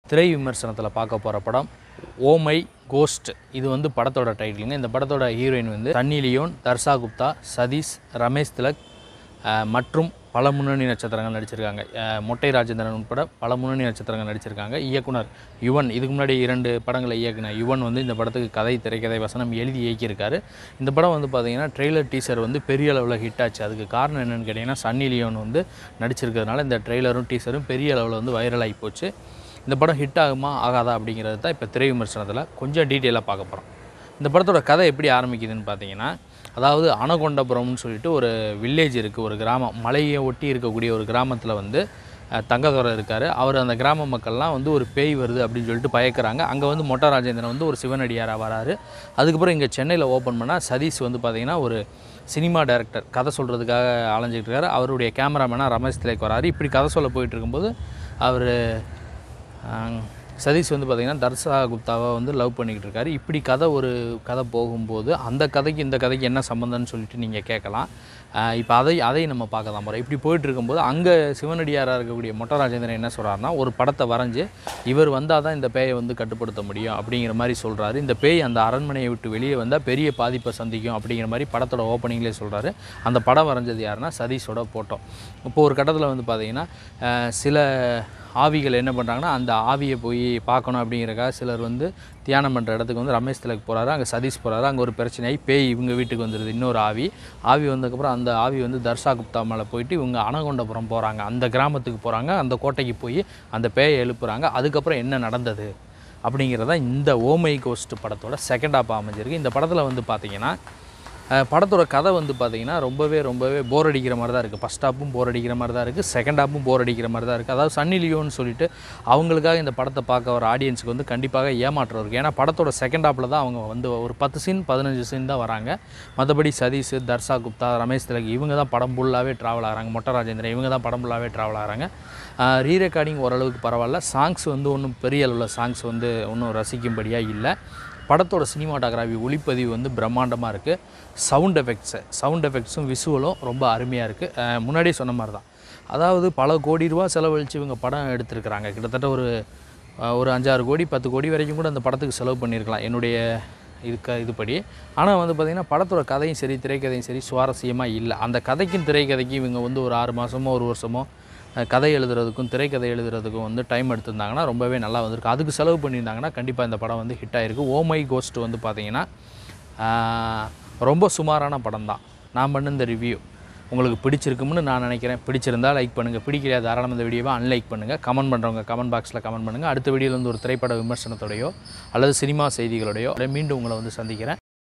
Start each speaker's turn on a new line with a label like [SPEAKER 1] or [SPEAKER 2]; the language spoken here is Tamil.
[SPEAKER 1] திரை விமர்சனத்தில் பார்க்க போகிற படம் ஓ மை கோஸ்ட் இது வந்து படத்தோட டைட்டிலுங்க இந்த படத்தோட ஹீரோயின் வந்து தன்னி லியோன் தர்ஷா குப்தா சதீஷ் ரமேஷ் திலக் அஹ், மற்றும் பல முன்னணி நட்சத்திரங்கள் நடிச்சிருக்காங்க அஹ், மொட்டை ராஜேந்திரன் உட்பட பல முன்னணி நட்சத்திரங்கள் நடிச்சிருக்காங்க இயக்குனர் யுவன் இதுக்கு முன்னாடி இரண்டு படங்களை இயக்குன யுவன் வந்து இந்த படத்துக்கு கதை திரைக்கதை வசனம் எழுதி இயக்கியிருக்காரு இந்த படம் வந்து பார்த்தீங்கன்னா ட்ரெய்லர் டீசர் வந்து பெரிய அளவில் ஹிட் ஆச்சு அதுக்கு காரணம் என்னென்னு கேட்டிங்கன்னா சன்னி லியோன் வந்து நடிச்சிருக்கிறதுனால இந்த ட்ரெய்லரும் டீசரும் பெரிய அளவில் வந்து வைரல் ஆகி போச்சு இந்த படம் ஹிட் ஆகுமா ஆகாதா அப்படிங்கிறது தான் இப்போ திரை விமர்சனத்தில் கொஞ்சம் டீட்டெயிலாக பார்க்க போகிறோம் இந்த படத்தோட கதை எப்படி ஆரம்பிக்குதுன்னு பார்த்தீங்கன்னா அதாவது அனகொண்டபுரம்னு சொல்லிட்டு ஒரு வில்லேஜ் இருக்குது ஒரு கிராமம் மலையை ஒட்டி இருக்கக்கூடிய ஒரு கிராமத்தில் வந்து அஹ், தங்கதுரை இருக்கார் அவர் அந்த கிராம மக்கள்லாம் வந்து ஒரு பேய் வருது அப்படின்னு சொல்லிட்டு பயக்கிறாங்க அங்கே வந்து மொட்டை ராஜேந்திரன் வந்து ஒரு சிவனடியாராக வராரு அதுக்கப்புறம் இங்கே சென்னையில் ஓப்பன் பண்ணால் சதீஷ் வந்து பார்த்திங்கன்னா ஒரு சினிமா டைரக்டர் கதை சொல்கிறதுக்காக அலைஞ்சிட்டு இருக்காரு அவருடைய கேமராமேனாக ரமேஷ் திலேக் வராரு இப்படி கதை சொல்ல போயிட்டு இருக்கும்போது அவர் ஆஹ் சதீஷ் வந்து பார்த்திங்கன்னா தர்ஷா குப்தாவை வந்து லவ் பண்ணிக்கிட்டு இருக்காரு இப்படி கதை ஒரு கதை போகும்போது அந்த கதைக்கு இந்த கதைக்கு என்ன சம்மந்தம்னு சொல்லிட்டு நீங்கள் கேட்கலாம் இப்போ அதை அதை நம்ம பார்க்க தான் போகிறோம் இப்படி போயிட்டு இருக்கும்போது அங்கே சிவனடியாராக இருக்கக்கூடிய மொட்டை ராஜேந்திரன் என்ன சொல்கிறாருன்னா ஒரு படத்தை வரைஞ்சி இவர் வந்தால் தான் இந்த பேயை வந்து கட்டுப்படுத்த முடியும் அப்படிங்கிற மாதிரி சொல்கிறாரு இந்த பேய் அந்த அரண்மனையை விட்டு வெளியே வந்தால் பெரிய பாதிப்பை சந்திக்கும் அப்படிங்கிற மாதிரி படத்தோட ஓப்பனிங்லேயே சொல்கிறாரு அந்த படம் வரைஞ்சது யாருன்னா சதீஷோட போட்டோ இப்போ ஒரு கட்டத்தில் வந்து பார்த்திங்கன்னா அஹ், சில ஆவிகள் என்ன பண்ணுறாங்கன்னா அந்த ஆவியை போய் பார்க்கணும் அப்படிங்கிறக்காக சிலர் வந்து தியானம் பண்ணுற இடத்துக்கு வந்து ரமேஷ் திலக் போகிறாரு அங்கே சதீஷ் போகிறாரு அங்கே ஒரு பிரச்சனையாகி பேய் இவங்க வீட்டுக்கு வந்துடுது இன்னொரு ஆவி ஆவி வந்ததுக்கப்புறம் அந்த ஆவி வந்து தர்ஷா குப்தா மேலே போயிட்டு இவங்க அனகொண்டபுரம் போகிறாங்க அந்த கிராமத்துக்கு போகிறாங்க அந்த கோட்டைக்கு போய் அந்த பேயை எழுப்புறாங்க அதுக்கப்புறம் என்ன நடந்தது அப்படிங்கிறத இந்த ஓமை கோஸ்ட் படத்தோட செகண்ட் ஹாப் அமைஞ்சிருக்கு இந்த படத்தில் வந்து பார்த்தீங்கன்னா அஹ், படத்தோட கதை வந்து பார்த்தீங்கன்னா ரொம்பவே ரொம்பவே போர் அடிக்கிற மாதிரி தான் இருக்குது ஃபஸ்ட் ஹாப்பும் போர் அடிக்கிற மாதிரி தான் இருக்குது செகண்ட் ஹாப்பும் போர் அடிக்கிற மாதிரி தான் இருக்குது அதாவது சன்னி லியோன்னு சொல்லிட்டு அவங்களுக்காக இந்த படத்தை பார்க்க வர ஆடியன்ஸுக்கு வந்து கண்டிப்பாக ஏமாற்றம் இருக்குது ஏன்னா படத்தோட செகண்ட் ஹாப்பில் தான் அவங்க வந்து ஒரு பத்து சீன் பதினஞ்சு சீன் தான் வராங்க மற்றபடி சதீஷ் தர்ஷா குப்தா ரமேஷ் திலக் இவங்க தான் படம் ஃபுல்லாகவே ட்ராவல் ஆகிறாங்க மொட்டை ராஜேந்திரன் இவங்க தான் படம் ஃபுல்லாகவே ட்ராவல் ஆகிறாங்க ரீ ரெக்கார்டிங் ஓரளவுக்கு பரவாயில்ல சாங்ஸ் வந்து ஒன்றும் பெரிய அளவில் சாங்ஸ் வந்து ஒன்றும் ரசிக்கும்படியாக இல்லை படத்தோட சினிமாட்டோகிராஃபி ஒளிப்பதிவு வந்து பிரம்மாண்டமாக இருக்குது சவுண்ட் எஃபெக்ட்ஸு சவுண்ட் எஃபெக்ட்ஸும் விசுவலும் ரொம்ப அருமையாக இருக்குது முன்னாடியே சொன்ன மாதிரி தான் அதாவது பல கோடி ரூபா செலவழித்து இவங்க படம் எடுத்திருக்கிறாங்க கிட்டத்தட்ட ஒரு அஹ், ஒரு அஞ்சாறு கோடி பத்து கோடி வரைக்கும் கூட அந்த படத்துக்கு செலவு பண்ணியிருக்கலாம் என்னுடைய இதுக்க இதுபடி ஆனால் வந்து பார்த்திங்கன்னா படத்தோட கதையும் சரி திரைக்கதையும் சரி சுவாரஸ்யமாக இல்லை அந்த கதைக்கும் திரைக்கதைக்கும் இவங்க வந்து ஒரு ஆறு மாதமோ ஒரு வருஷமோ அஹ், கதை எழுதுறதுக்கும் திரைக்கதை எழுதுறதுக்கும் வந்து டைம் எடுத்திருந்தாங்கன்னா ரொம்பவே நல்லா வந்திருக்கு அதுக்கு செலவு பண்ணியிருந்தாங்கன்னா கண்டிப்பாக இந்த படம் வந்து ஹிட் ஆகிருக்கு ஓ மை கோஸ்ட் வந்து பார்த்திங்கன்னா ஆஹ், ரொம்ப சுமாரான படம் தான் நான் பண்ண இந்த ரிவ்யூ உங்களுக்கு பிடிச்சிருக்கும்னு நான் நினைக்கிறேன் பிடிச்சிருந்தா லைக் பண்ணுங்கள் பிடிக்கலையா தாராளமாக இந்த வீடியோவை அன்லைக் பண்ணுங்கள் கமெண்ட் பண்ணுறவங்க கமெண்ட் பாக்ஸில் கமெண்ட் பண்ணுங்கள் அடுத்த வீடியோவில் வந்து ஒரு திரைப்பட விமர்சனத்தோடையோ அல்லது சினிமா செய்திகளோடையோ மீண்டும் உங்களை வந்து சந்திக்கிறேன்